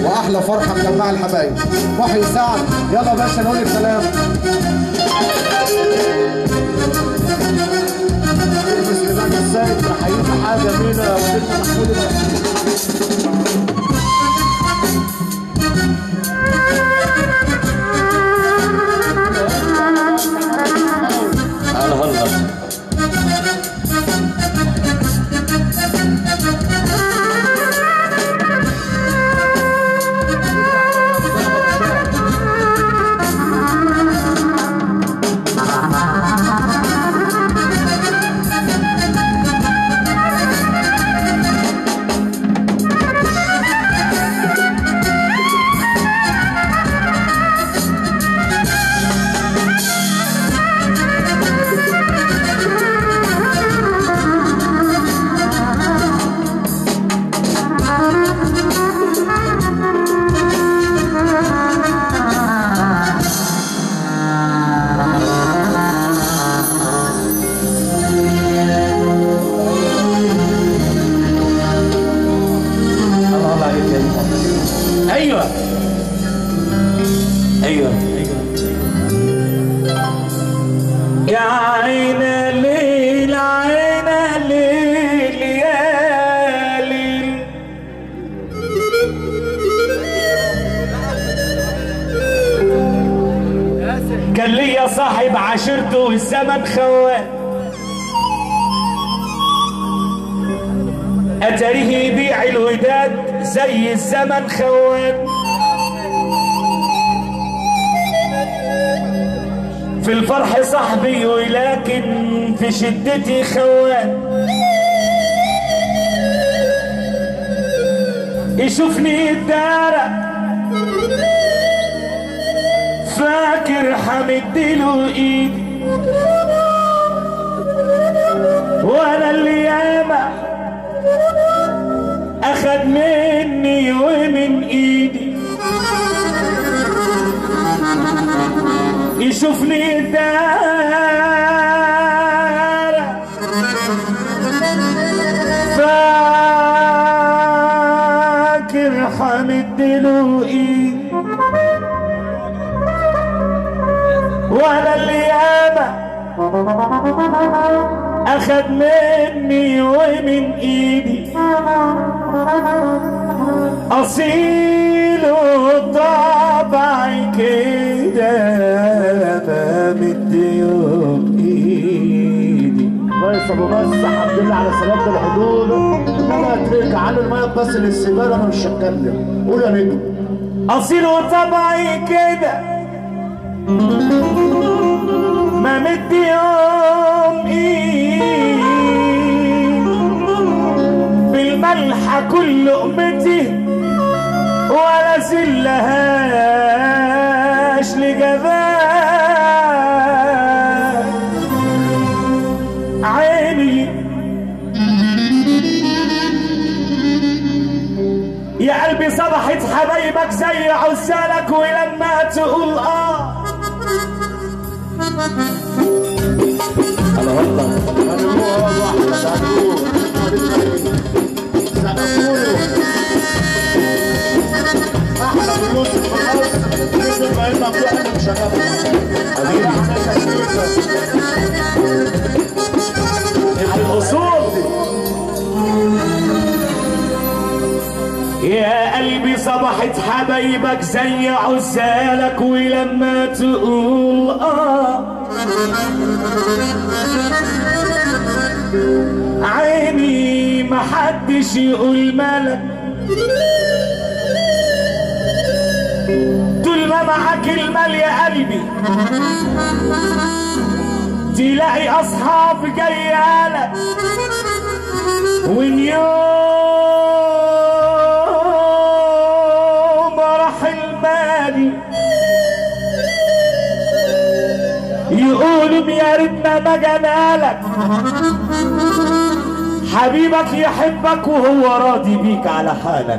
واحلى فرحه مجمع الحبايب محي سعد يلا يا باشا نقول الكلام بسم الله السيد تحيينا حاجه جميله وسيدنا محمود الأخير. هلا هلا هلا هلا عليك يا إيمان. ايوه ايوه يا عين الليل عين الليل يا ليل كان ليا صاحب عاشرته والزمن خوان اتاريه يبيع الوداد زي الزمن خوان في الفرح صاحبي ولكن في شدتي خوان يشوفني الدارة فاكر حمدله ايدي وانا اللي ياما اخد مني ومن ايدي يشوفني الدار فاكر حمدله ايدي وانا اللي ياما اخد مني ومن ايدي اصيل وطبعي كده بمد يوم ايدي كويس ابو بس الحمد لله على سلامه الحضور انما اترك عنه الميه بس للسيجاره انا مش هتكلم قول يا نجم اصيل وطبعي كده ما مد يوم ايد بالملح كل لقمتي ولا زلهاش لجبال عيني يا قلبي صبحت حبايبك زي عزالك ولما تقول اه هلا هلا هنروح واحد هنروح سقفوله احلى فلوس خلاص نزل ما يبقى مفتوح احنا مش الاصول يا قلبي صبحت حبايبك زي عزالك ولما تقول اه عيني محدش يقول مالك طول ما معاك المال يا قلبي تلاقي اصحاب جايالك وان يوم راح المال يقولوا يا ريتنا ما جمالك حبيبك يحبك وهو راضي بيك على حالك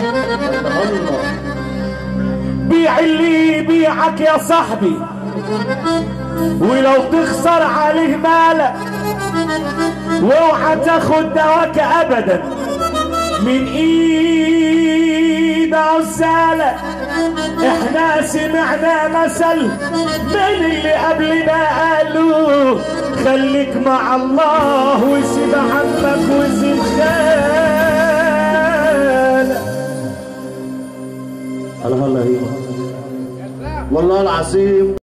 بيع اللي يبيعك يا صاحبي ولو تخسر عليه مالك واوعى تاخد دواك ابدا من ايده سيد عزالة احنا سمعنا مثل من اللي قبلنا قالوا خليك مع الله وسيب عمك وسيب خالك الله الله والله العظيم